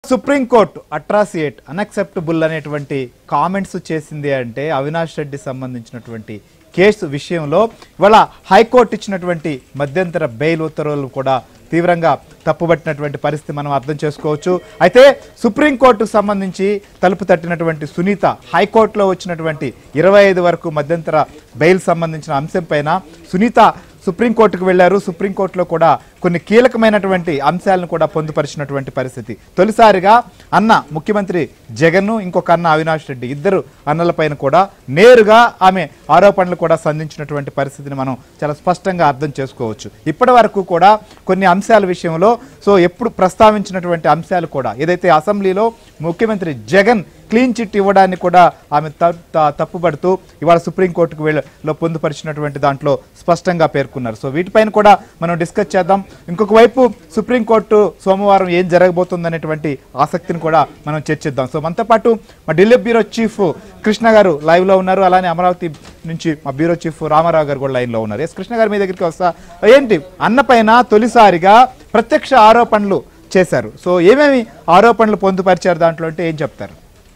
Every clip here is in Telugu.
సుప్రీంకోర్టు అట్రాసియేట్ అన్అక్సెప్టబుల్ అనేటువంటి కామెంట్స్ చేసింది అంటే అవినాష్ రెడ్డి సంబంధించినటువంటి కేసు విషయంలో ఇవాళ హైకోర్టు ఇచ్చినటువంటి మధ్యంతర బెయిల్ ఉత్తర్వులు కూడా తీవ్రంగా తప్పుబట్టినటువంటి పరిస్థితి మనం అర్థం చేసుకోవచ్చు అయితే సుప్రీంకోర్టుకు సంబంధించి తలుపు తట్టినటువంటి సునీత హైకోర్టులో వచ్చినటువంటి ఇరవై ఐదు వరకు మధ్యంతర బెయిల్ సంబంధించిన అంశం పైన సునీత సుప్రీంకోర్టుకు వెళ్లారు సుప్రీంకోర్టులో కూడా కొన్ని కీలకమైనటువంటి అంశాలను కూడా పొందుపరిచినటువంటి పరిస్థితి తొలిసారిగా అన్న ముఖ్యమంత్రి జగన్ ఇంకొక అన్న అవినాష్ రెడ్డి ఇద్దరు అన్నలపైన కూడా నేరుగా ఆమె ఆరోపణలు కూడా సంధించినటువంటి పరిస్థితిని మనం చాలా స్పష్టంగా అర్థం చేసుకోవచ్చు ఇప్పటి వరకు కూడా కొన్ని అంశాల విషయంలో సో ఎప్పుడు ప్రస్తావించినటువంటి అంశాలు కూడా ఏదైతే అసెంబ్లీలో ముఖ్యమంత్రి జగన్ క్లీన్ చిట్ ఇవ్వడాన్ని కూడా ఆమె త- త- తప్పుపడుతూ ఇవాళ సుప్రీంకోర్టుకు వెళ్ళలో పొందుపరిచినటువంటి దాంట్లో స్పష్టంగా పేర్కొన్నారు సో వీటిపైన కూడా మనం డిస్కస్ చేద్దాం ఇంకొక వైపు సుప్రీంకోర్టు సోమవారం ఏం జరగబోతుందనేటువంటి ఆసక్తిని కూడా మనం చర్చిద్దాం సో మనతో పాటు మా ఢిల్లీ బ్యూరో చీఫ్ కృష్ణ గారు లైవ్ లో ఉన్నారు అలానే అమరావతి నుంచి మా బ్యూరో చీఫ్ రామారావు గారు కూడా లైన్ లో ఉన్నారు ఎస్ కృష్ణ గారు మీ దగ్గరికి వస్తా ఏంటి అన్నపైన తొలిసారిగా ప్రత్యక్ష ఆరోపణలు చేశారు సో ఏమేమి ఆరోపణలు పొందుపరిచారు దాంట్లో అంటే ఏం చెప్తారు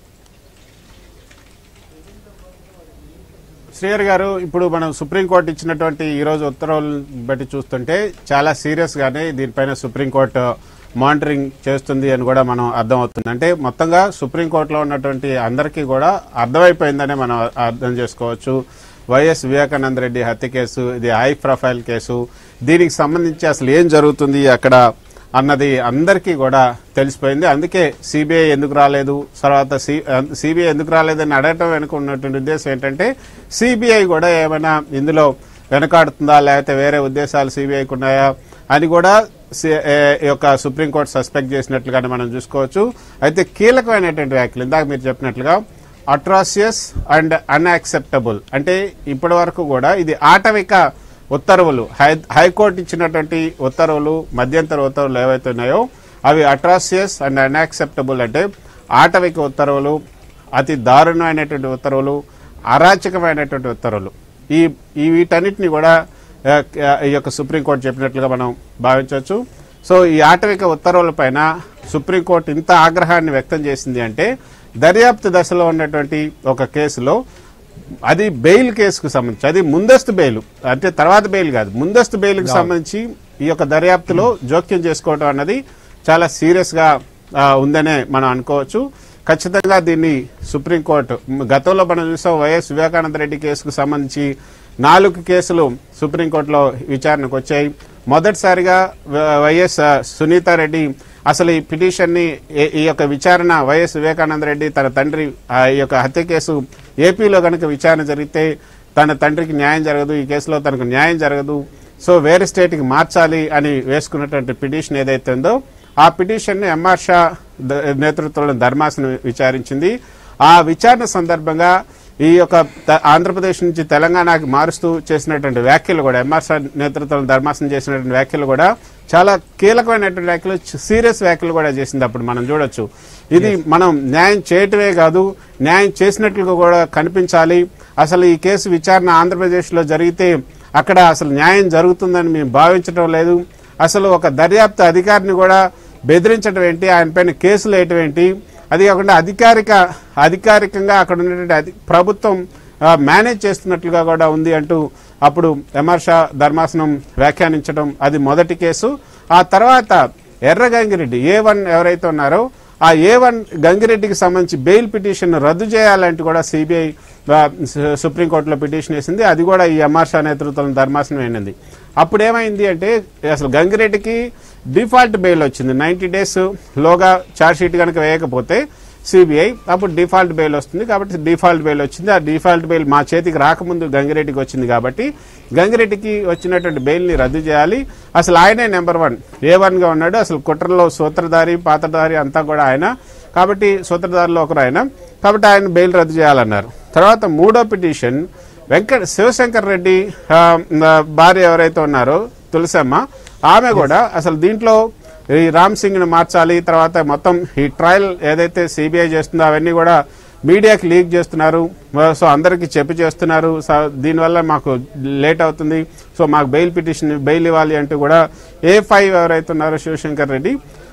శ్రీహర్ గారు ఇప్పుడు మనం సుప్రీంకోర్టు ఇచ్చినటువంటి ఈ రోజు ఉత్తర్వులు బట్టి చూస్తుంటే చాలా సీరియస్ గానే దీనిపైన సుప్రీంకోర్టు మానిటరింగ్ చేస్తుంది అని కూడా మనం అర్థమవుతుంది అంటే మొత్తంగా సుప్రీంకోర్టులో ఉన్నటువంటి అందరికీ కూడా అర్థమైపోయిందనే మనం అర్థం చేసుకోవచ్చు వైఎస్ వివేకానంద రెడ్డి హత్య కేసు ఇది హై ప్రొఫైల్ కేసు దీనికి సంబంధించి అసలు ఏం జరుగుతుంది అక్కడ అన్నది అందరికీ కూడా తెలిసిపోయింది అందుకే సిబిఐ ఎందుకు రాలేదు తర్వాత సిబిఐ ఎందుకు రాలేదని అడగటం వెనుక ఉన్నటువంటి ఉద్దేశం ఏంటంటే సిబిఐ కూడా ఏమైనా ఇందులో వెనకాడుతుందా లేకపోతే వేరే ఉద్దేశాలు సిబిఐకి ఉన్నాయా అని కూడా సి- ఏ, ఈ యొక్క సుప్రీంకోర్టు సస్పెక్ట్ చేసినట్లుగానే మనం చూసుకోవచ్చు అయితే కీలకమైనటువంటి వ్యాఖ్యలు ఇందాక మీరు చెప్పినట్లుగా అట్రాసియస్ అండ్ అన్యాక్సెప్టబుల్ అంటే ఇప్పటి వరకు కూడా ఇది ఆటవిక ఉత్తర్వులు హై హైకోర్టు ఇచ్చినటువంటి ఉత్తర్వులు మధ్యంతర ఉత్తర్వులు ఏవైతే ఉన్నాయో అవి అట్రాసియస్ అండ్ అన్యాక్సెప్టబుల్ అంటే ఆటవిక ఉత్తర్వులు అతి దారుణమైనటువంటి ఉత్తర్వులు అరాచకమైనటువంటి ఉత్తర్వులు ఈ ఈ వీటన్నిటిని కూడా ఆ, ఈ యొక్క సుప్రీంకోర్టు చెప్పినట్లుగా మనం భావించవచ్చు సో ఈ ఆటవిక ఉత్తర్వుల పైన సుప్రీంకోర్టు ఇంత ఆగ్రహాన్ని వ్యక్తం చేసింది అంటే దర్యాప్తు దశలో ఉన్నటువంటి ఒక కేసులో అది బెయిల్ కేసుకు సంబంధించి అది ముందస్తు బెయిల్ అంటే తర్వాత బెయిల్ కాదు ముందస్తు బెయిల్కి సంబంధించి ఈ యొక్క దర్యాప్తులో జోక్యం చేసుకోవడం అన్నది చాలా సీరియస్ గా ఆ, ఉందనే మనం అనుకోవచ్చు ఖచ్చితంగా దీన్ని సుప్రీంకోర్టు గతంలో మనం చూసాం వైఎస్ వివేకానంద రెడ్డి కేసుకు సంబంధించి నాలుగు కేసులు సుప్రీంకోర్టులో విచారణకు వచ్చాయి మొదటిసారిగా వ- వైఎస్ సునీతారెడ్డి అసలు ఈ పిటిషన్ ని ఏ- ఈ యొక్క విచారణ వైఎస్ వివేకానంద రెడ్డి తన తండ్రి ఆ ఈ యొక్క హత్య కేసు ఏపీలో కనుక విచారణ జరిగితే తన తండ్రికి న్యాయం జరగదు ఈ కేసులో తనకు న్యాయం జరగదు సో వేరే స్టేట్ కి మార్చాలి అని వేసుకున్నటువంటి పిటిషన్ ఏదైతే ఉందో ఆ పిటిషన్ ని ఎంఆర్ షా ద- నేతృత్వంలో ధర్మాసనం విచారించింది ఆ విచారణ సందర్భంగా ఈ యొక్క త- ఆంధ్రప్రదేశ్ నుంచి తెలంగాణకి మారుస్తూ చేసినటువంటి వ్యాఖ్యలు కూడా ఎంఆర్ షా నేతృత్వంలో ధర్మాసనం చేసినటువంటి వ్యాఖ్యలు కూడా చాలా కీలకమైనటువంటి వ్యాఖ్యలు సీరియస్ వ్యాఖ్యలు కూడా చేసింది అప్పుడు మనం చూడొచ్చు ఇది మనం న్యాయం చేయటమే కాదు న్యాయం చేసినట్లుగా కూడా కనిపించాలి అసలు ఈ కేసు విచారణ ఆంధ్రప్రదేశ్లో జరిగితే అక్కడ అసలు న్యాయం జరుగుతుందని మేము భావించడం లేదు అసలు ఒక దర్యాప్తు అధికారిని కూడా బెదిరించడం ఏంటి ఆయన పైన కేసులు వేయటం ఏంటి అది కాకుండా అధికారిక అధికారికంగా అక్కడ ఉన్నటువంటి అధి- ప్రభుత్వం ఆ, మేనేజ్ చేస్తున్నట్లుగా కూడా ఉంది అంటూ అప్పుడు ఎంఆర్ షా ధర్మాసనం వ్యాఖ్యానించడం అది మొదటి కేసు ఆ తర్వాత ఎర్ర గంగిరెడ్డి ఏ వన్ ఎవరైతే ఉన్నారో ఆ ఏ వన్ గంగిరెడ్డికి సంబంధించి బెయిల్ పిటిషన్ రద్దు చేయాలంటూ కూడా సిబిఐ సుప్రీంకోర్టులో పిటిషన్ వేసింది అది కూడా ఈ ఎంఆర్ షా నేతృత్వంలో ధర్మాసనం అయినది అప్పుడు ఏమైంది అంటే అసలు గంగిరెడ్డికి డిఫాల్ట్ బెయిల్ వచ్చింది నైన్టీ డేస్ లోగా ఛార్జ్ షీట్ కనుక వేయకపోతే సిబిఐ అప్పుడు డిఫాల్ట్ బెయిల్ వస్తుంది కాబట్టి డిఫాల్ట్ బెయిల్ వచ్చింది ఆ డిఫాల్ట్ బెయిల్ మా చేతికి రాకముందు గంగిరెడ్డికి వచ్చింది కాబట్టి గంగిరెడ్డికి వచ్చినటువంటి బెయిల్ ని రద్దు చేయాలి అసలు ఆయనే నెంబర్ వన్ ఏ వన్ గా ఉన్నాడు అసలు కుట్రలో సూత్రధారి పాత్రధారి అంతా కూడా ఆయన కాబట్టి సూత్రధారిలో ఒకరు ఆయన కాబట్టి ఆయన బెయిల్ రద్దు చేయాలన్నారు తర్వాత మూడో పిటిషన్ వెంకట శివశంకర్ రెడ్డి ఆ, ఆ, భార్య ఎవరైతే ఉన్నారో తులసమ్మ ఆమె కూడా అసలు దీంట్లో ఈ రామ్ సింగ్ ని మార్చాలి తర్వాత మొత్తం ఈ ట్రయల్ ఏదైతే సిబిఐ చేస్తుందో అవన్నీ కూడా మీడియాకి లీక్ చేస్తున్నారు సో అందరికీ చెప్పి చేస్తున్నారు సో దీనివల్ల మాకు లేట్ అవుతుంది సో మాకు బెయిల్ పిటిషన్ బెయిల్ ఇవ్వాలి అంటూ కూడా ఏ ఫైవ్ ఎవరైతే ఉన్నారో శివశంకర్ రెడ్డి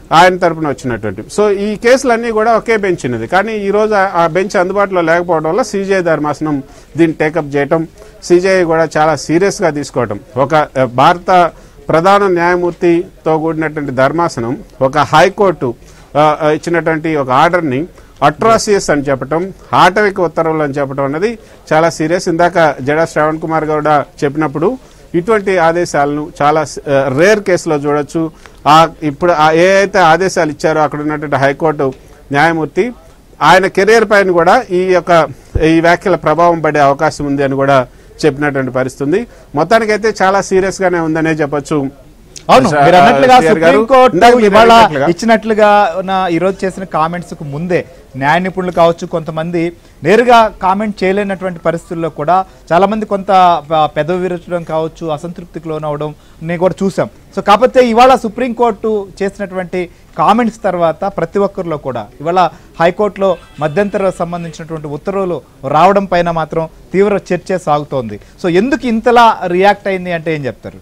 ఆయన తరపున వచ్చినటువంటి సో ఈ కేసులన్నీ కూడా ఒకే బెంచ్ ఉన్నది కానీ ఈ రోజు ఆ- ఆ బెంచ్ అందుబాటులో లేకపోవడం వల్ల సిజే ధర్మాసనం దీన్ని టేకప్ చేయటం సిజే కూడా చాలా సీరియస్ గా తీసుకోవటం ఒక ఆ, భారత ప్రధాన న్యాయమూర్తితో కూడినటువంటి ధర్మాసనం ఒక హైకోర్టు ఆ, ఆ, ఇచ్చినటువంటి ఒక ఆర్డర్ని అట్రాసియస్ అని చెప్పటం ఆటవిక ఉత్తర్వులు అని చెప్పడం అన్నది చాలా సీరియస్ ఇందాక జడా శ్రవణ్ కుమార్ గౌడ చెప్పినప్పుడు ఇటువంటి ఆదేశాలను చాలా రేర్ కేసులో చూడొచ్చు ఆ ఇప్పుడు ఆ ఏ అయితే ఆదేశాలు ఇచ్చారో అక్కడ ఉన్నటువంటి హైకోర్టు న్యాయమూర్తి ఆయన కెరీర్ పైన కూడా ఈ యొక్క ఈ వ్యాఖ్యల ప్రభావం పడే అవకాశం ఉంది అని కూడా చెప్పినటువంటి పరిస్థితి ఉంది మొత్తానికైతే చాలా సీరియస్ గానే ఉందనే చెప్పొచ్చు అవును స- మీరు అన్నట్లుగా సిఆర్ గారు, సుప్రీంకోర్టు ఇందాక మీరు ఇవాళ అన్నట్లుగా. ఇచ్చినట్లుగా ఉన్న ఈ రోజు చేసిన కామెంట్స్ కు ముందే న్యాయ నిపుణులు కావచ్చు కొంతమంది నేరుగా కామెంట్ చేయలేనటువంటి పరిస్థితుల్లో కూడా చాలా మంది కొంత ప- పెదవి విరచడం కావచ్చు అసంతృప్తికి లోనవడం నేను కూడా చూసాం సో కాకపోతే ఇవాళ సుప్రీంకోర్టు చేసినటువంటి కామెంట్స్ తర్వాత ప్రతి ఒక్కరిలో కూడా ఇవాళ హైకోర్టులో మధ్యంతర సంబంధించినటువంటి ఉత్తర్వులు రావడం పైన మాత్రం తీవ్ర చర్చ సాగుతోంది సో ఎందుకు ఇంతలా రియాక్ట్ అయింది అంటే ఏం చెప్తారు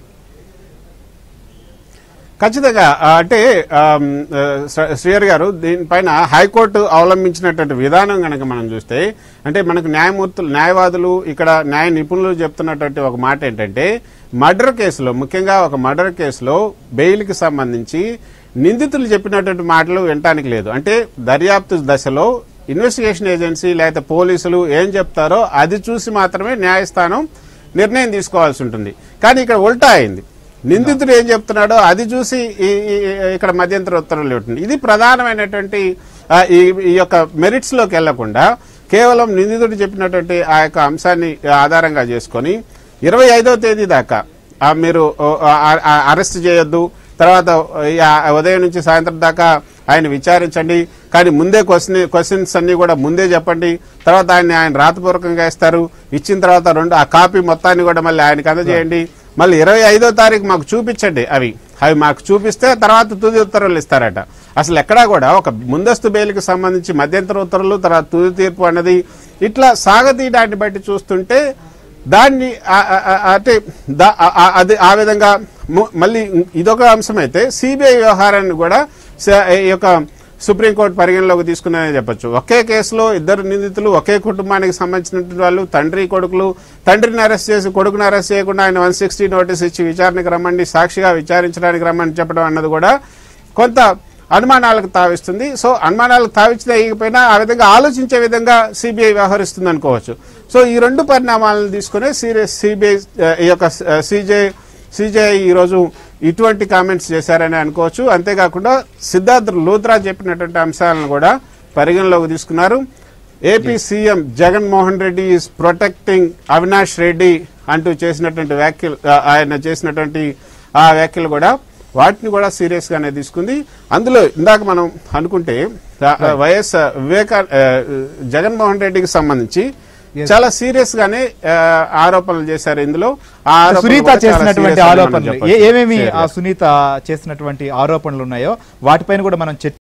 ఖచ్చితంగా ఆ, అంటే ఆమ్, ఆ, శ్ర- శ్రీహరి గారు దీనిపైన హైకోర్టు అవలంబించినటువంటి విధానం కనుక మనం చూస్తే అంటే మనకు న్యాయమూర్తులు న్యాయవాదులు ఇక్కడ న్యాయ నిపుణులు చెప్తున్నటువంటి ఒక మాట ఏంటంటే మర్డర్ కేసులో ముఖ్యంగా ఒక మర్డర్ కేసులో బెయిల్కి సంబంధించి నిందితులు చెప్పినటువంటి మాటలు వినటానికి లేదు అంటే దర్యాప్తు దశలో ఇన్వెస్టిగేషన్ ఏజెన్సీ లేకపోతే పోలీసులు ఏం చెప్తారో అది చూసి మాత్రమే న్యాయస్థానం నిర్ణయం తీసుకోవాల్సి ఉంటుంది కానీ ఇక్కడ ఉల్టా అయింది నిందితుడు ఏం చెప్తున్నాడో అది చూసి ఈ- ఈ- ఇక్కడ మధ్యంతర ఉత్తర్వులు ఇవ్వటం ఇది ప్రధానమైనటువంటి ఆ, ఈ ఈ యొక్క మెరిట్స్ లోకి వెళ్లకుండా కేవలం నిందితుడు చెప్పినటువంటి ఆ యొక్క అంశాన్ని ఆధారంగా చేసుకొని ఇరవై ఐదో తేదీ దాకా ఆ, మీరు ఓ, ఆ, ఆ, అరెస్ట్ చేయొద్దు తర్వాత ఈ, ఆ, ఉదయం నుంచి సాయంత్రం దాకా ఆయన విచారించండి కానీ ముందే క్వశ్చన్ క్వశ్చన్స్ అన్ని కూడా ముందే చెప్పండి తర్వాత ఆయన ఆయన రాతపూర్వకంగా ఇస్తారు ఇచ్చిన తర్వాత రెండు ఆ కాపీ మొత్తాన్ని కూడా మళ్ళీ ఆయనకి అందజేయండి మళ్ళీ ఇరవై ఐదో తారీఖు మాకు చూపించండి అవి అవి మాకు చూపిస్తే తర్వాత తుది ఉత్తర్వులు ఇస్తారట అసలు ఎక్కడా కూడా ఒక ముందస్తు బెయిల్కి సంబంధించి మధ్యంతర ఉత్తర్వులు తర్వాత తుది తీర్పు అన్నది ఇట్లా సాగతీయడాన్ని బట్టి చూస్తుంటే దాన్ని ఆ- ఆ- ఆ- అంటే దా- ఆ- ఆ- అది ఆ విధంగా ము- మళ్ళీ ఇదొక అంశం అయితే సిబిఐ వ్యవహారాన్ని కూడా స- ఈ యొక్క సుప్రీంకోర్టు పరిగణలోకి తీసుకున్నారని చెప్పొచ్చు ఒకే కేసులో ఇద్దరు నిందితులు ఒకే కుటుంబానికి సంబంధించినటువంటి వాళ్ళు తండ్రి కొడుకులు తండ్రిని అరెస్ట్ చేసి కొడుకుని అరెస్ట్ చేయకుండా ఆయన వన్ సిక్స్టీ నోటీస్ ఇచ్చి విచారణకు రమ్మండి సాక్షిగా విచారించడానికి రమ్మని చెప్పడం అన్నది కూడా కొంత అనుమానాలకు తావిస్తుంది సో అనుమానాలకు తావించిన ఇకపోయినా ఆ విధంగా ఆలోచించే విధంగా సిబిఐ వ్యవహరిస్తుంది అనుకోవచ్చు సో ఈ రెండు పరిణామాలను తీసుకునే సీరియస్ సిబిఐ ఈ యొక్క సిజే సిజేఐ ఈరోజు ఇటువంటి కామెంట్స్ చేశారని అనుకోవచ్చు అంతేకాకుండా సిద్ధార్థ్ లూత్రా చెప్పినటువంటి అంశాలను కూడా పరిగణలోకి తీసుకున్నారు AP CM Jaganmohan Reddy is protecting Avinash Reddy అంటూ చేసినటువంటి వ్యాఖ్యలు ఆ, ఆయన చేసినటువంటి ఆ వ్యాఖ్యలు కూడా వాటిని కూడా సీరియస్ గానే తీసుకుంది అందులో ఇందాక మనం అనుకుంటే ఆ, వైఎస్ వివేకా ఆ, జగన్మోహన్ రెడ్డికి సంబంధించి Yes. చాలా సీరియస్ గానే ఆ, ఆరోపణలు చేశారు ఇందులో ఆ ఆరోపణలు సునీత కూడా చాలా చేసినటువంటి serious అని మనం ఆరోపణలు చెప్పొచ్చు. ఏ- ఏమేమి Sure. ఆ సునీత చేసినటువంటి ఆరోపణలు ఉన్నాయో వాటిపైన కూడా మనం చర్చ